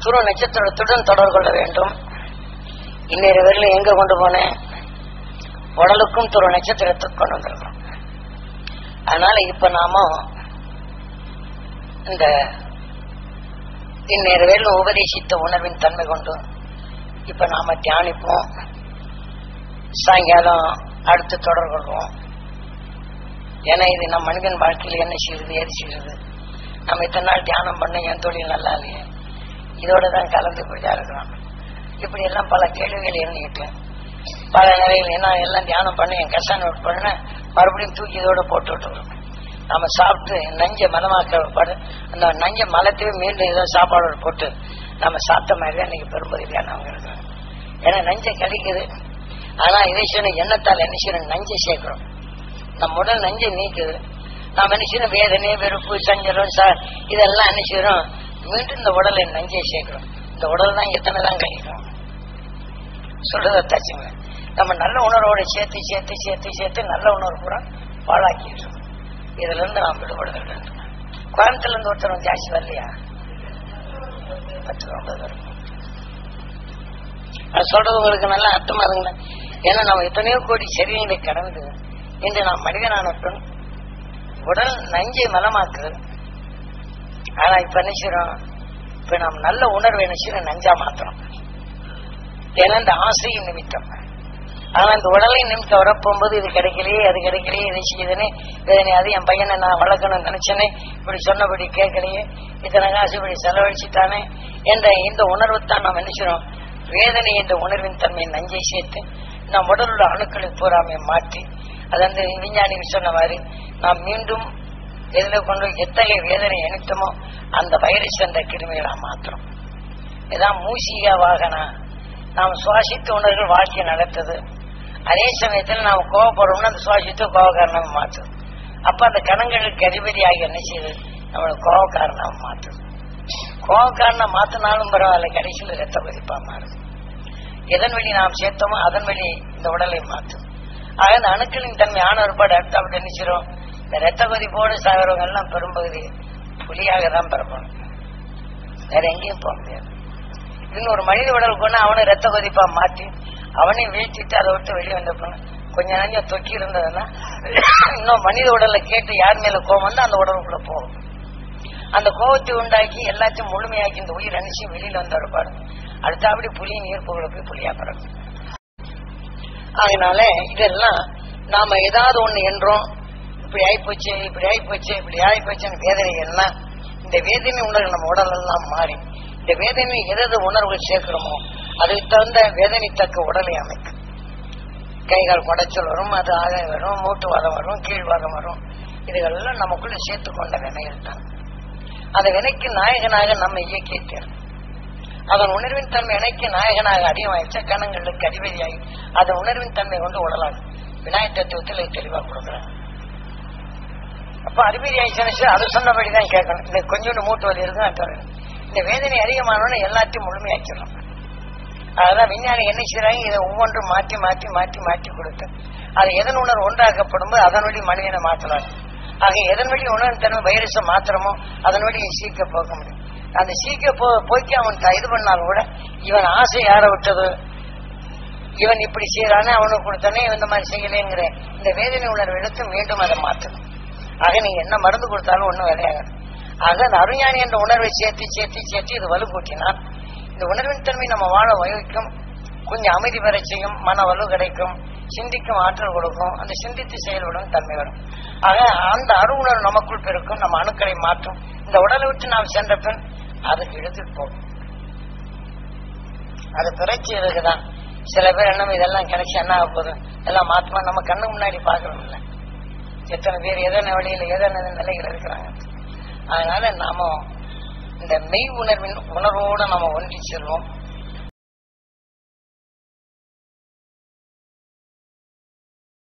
துருவ நட்சத்திரத்துடன் தொடர்பு கொள்ள வேண்டும் இன்னொரு வரல எங்க கொண்டு போனேன் உடலுக்கும் துருவ நட்சத்திரத்துக்கு கொண்டு வந்திருக்கோம் அதனால இப்ப நாம இந்த இந்நேர வேலை உபதேசித்த உணர்வின் தன்மை கொண்டு இப்ப நாம தியானிப்போம் சாயங்காலம் அடுத்து தொடர் கொள்வோம் ஏன்னா இது நம்ம மனிதன் வாழ்க்கையில் என்ன செய்யுது ஏது செய்யுது நம்ம இத்தனை நாள் தியானம் பண்ண என் தொழில் நல்லா இல்லையே இதோட தான் கலந்து போயிட்டா இருக்கிறோம் இப்படி எல்லாம் பல கேள்விகள் எண்ணிட்டு பல நிலையில் என்ன எல்லாம் தியானம் பண்ணி என் கஷ்டம் பண்ண மறுபடியும் தூக்கி இதோட போட்டு விட்டுருவோம் நம்ம சாப்பிட்டு நஞ்ச மலமாக்க படு- அந்த நஞ்ச மலத்தையே மீண்டும் ஏதோ சாப்பாடு போட்டு நம்ம சாப்பிட்ட மாதிரி தான் இன்னைக்கு பெரும்பகுதியானவங்க இருக்கிறோம் ஏன்னா நஞ்சை கழிக்குது ஆனா இதை சொன்ன எண்ணத்தால் என்ன செய்யணும் நஞ்சை சேர்க்கிறோம் நம்ம உடல் நஞ்சை நீக்குது நாம் என்ன செய்யணும் வேதனை வெறுப்பு சஞ்சலம் ச- இதெல்லாம் என்ன செய்யறோம் மீண்டும் இந்த உடலை நஞ்சை சேர்க்கிறோம் இந்த உடல் தான் எத்தனை தான் கழிக்கிறோம் சொல்றத தச்சுங்க நம்ம நல்ல உணர்வோட சேர்த்து சேர்த்து சேர்த்து சேர்த்து நல்ல உணர்வு பூரா பாழாக்கிடுறோம் இதுல இருந்து நாம் விடுபடுதல் வேண்டும் கோயம்புத்தூர்ல இருந்து ஒருத்தர் வந்து ஜாஸ்தி வரலையா பத்து ஒன்பது வரும் அது சொல்றது உங்களுக்கு நல்லா அர்த்தமா இருங்களா ஏன்னா நம்ம எத்தனையோ கோடி சரீரங்களை கடந்து இன்று நாம் மனிதனான பின் உடல் நஞ்சை மலமாக்குது ஆனா இப்ப என்ன செய்யறோம் இப்ப நாம் நல்ல உணர்வு என்ன செய்யறோம் நஞ்சா மாத்துறோம் ஏன்னா இந்த ஆசையின் நிமித்தம் ஆனா இந்த உடலை நிமித்தம் வரப்போகும்போது இது கிடைக்கலையே அது கிடைக்கலையே இதை செய்யுதுன்னு இதனை அது என் பையனை நான் வளர்க்கணும்னு நினைச்சேனே இப்படி சொன்னபடி கேட்கலையே இத்தனை காசு இப்படி செலவழிச்சுட்டானே என்ற இந்த உணர்வு தான் நாம் நினைச்சிடும் வேதனை என்ற உணர்வின் தன்மையை நஞ்சை சேர்த்து நம் உடலுள்ள அணுக்களை பூராமை மாற்றி அது வந்து விஞ்ஞானிகள் சொன்ன மாதிரி நாம் மீண்டும் எதுல கொண்டு எத்தகைய வேதனை இணைத்தமோ அந்த வைரஸ் என்ற கிருமிகளை மாத்திரம் இதான் மூசியா வாகனா நாம் சுவாசித்த உணர்வுகள் வாழ்க்கையை நடத்துது அதே சமயத்தில் நாம் கோவப்படுறோம்னா அந்த சுவாசித்த கோவக்காரணம் மாற்றுது அப்ப அந்த கணங்களுக்கு அதிபதியாகி என்ன செய்யுது நம்மளுக்கு கோவக்காரணம் மாற்றுது கோவக்காரணம் மாத்தினாலும் பரவாயில்ல கடைசியில் ரத்த கொதிப்பா மாறுது எதன் வழி நாம் சேர்த்தோமோ அதன் வழி இந்த உடலை மாற்றும் ஆக இந்த அணுக்களின் தன்மை ஆன ஒருபாடு அடுத்த அப்படி நினைச்சிரும் இந்த ரத்த கொதிப்போடு சாகிறவங்க எல்லாம் பெரும்பகுதி புலியாக தான் பிறப்பாங்க வேற எங்கேயும் போக முடியாது இன்னொரு மனித உடல் கொண்டு அவனை ரத்த கொதிப்பா மாற்றி அவனையும் வீழ்த்திட்டு அதை விட்டு வெளியே வந்த பொண்ணு கொஞ்ச நேரம் தொக்கி இருந்ததுன்னா இன்னும் மனித உடலை கேட்டு யார் மேல கோவம் வந்து அந்த உடலுக்குள்ள போகும் அந்த கோபத்தை உண்டாக்கி எல்லாத்தையும் முழுமையாக்கி இந்த உயிர் அனுச்சி வெளியில வந்த ஒருபாடு அடுத்தபடி புலி நீர்ப்புகளை போய் புலியா பிறக்கும் அதனால இதெல்லாம் நாம ஏதாவது ஒண்ணு என்றோம் இப்படி ஆயிப்போச்சு இப்படி ஆயிப்போச்சு இப்படி ஆயிப்போச்சுன்னு வேதனை எல்லாம் இந்த வேதனை உணர்வு நம்ம உடல் எல்லாம் மாறி இந்த வேதனை எது உணர்வுகள் சேர்க்கிறோமோ அதுக்கு தகுந்த வேதனை தக்க உடலை அமைக்கும் கைகால் குடைச்சல் வரும் அது ஆக வரும் மூட்டு வாதம் வரும் கீழ்வாதம் வரும் இதுகளெல்லாம் நமக்குள்ள சேர்த்து கொண்ட வினைகள் தான் அந்த வினைக்கு நாயகனாக நம்ம இயக்கியத்தேன் அதன் உணர்வின் தன்மை இணைக்கு நாயகனாக அதிகமாயிடுச்சா கணங்களுக்கு அதிபதியாகி அதன் உணர்வின் தன்மை கொண்டு உடலாகும் விநாயக தத்துவத்தில் இது தெளிவா கொடுக்குறாங்க அப்ப அதிபதி ஆயிடுச்சு அது சொன்னபடிதான் கேட்கணும் இந்த கொஞ்சோண்டு மூட்டு வலி இருக்கு நான் தரேன் இந்த வேதனை அதிகமானோன்னு எல்லாத்தையும் முழுமையாக்கிடலாம் அதான் விஞ்ஞானி என்ன செய்யறாங்க இதை ஒவ்வொன்றும் மாற்றி மாற்றி மாற்றி மாற்றி கொடுத்து அது எதன் உணர்வு ஒன்றாக்கப்படும் போது அதன் வழி மனிதனை மாற்றலாம் ஆக எதன் வழி உணர்வு தன்மை வைரஸை மாத்திரமோ அதன் வழி சீக்க போக முடியும் அந்த சீக்க போ போக்கி அவன் த- இது பண்ணாலும் கூட இவன் ஆசை யார விட்டது இவன் இப்படி செய்யறானே அவனுக்கு கொடுத்தானே இவன் இந்த மாதிரி செய்யலேங்கிற இந்த வேதனை உணர்வு எடுத்து மீண்டும் அதை மாற்றணும் ஆக நீங்க என்ன மருந்து கொடுத்தாலும் ஒண்ணும் விளையாகாது ஆக அந்த அருஞானி என்ற உணர்வை சேர்த்து சேர்த்து சேர்த்து இது வலு கூட்டினால் இந்த உணர்வின் தன்மை நம்ம வாழ வகிக்கும் கொஞ்சம் அமைதி பெற செய்யும் மன வலு கிடைக்கும் சிந்திக்கும் ஆற்றல் கொடுக்கும் அந்த சிந்தித்து செயல்படும் தன்மை வரும் ஆக அந்த அரு உணர்வு நமக்குள் பெருக்கும் நம்ம அணுக்களை மாற்றும் இந்த உடலை விட்டு நாம் சென்ற பின் அதுக்கு எடுத்துட்டு போகும் அது பிறச்சி இருக்குதான் சில பேர் என்ன இதெல்லாம் கிடைச்சி என்ன ஆக போகுது எல்லாம் மாற்றமா நம்ம கண்ணு முன்னாடி பாக்குறோம்ல எத்தனை பேர் எதன வழியில எதன நிலைகள் இருக்கிறாங்க அதனால நாம இந்த மெய் உணர்வின் உணர்வோடு நாம ஒன்றி செல்வோம்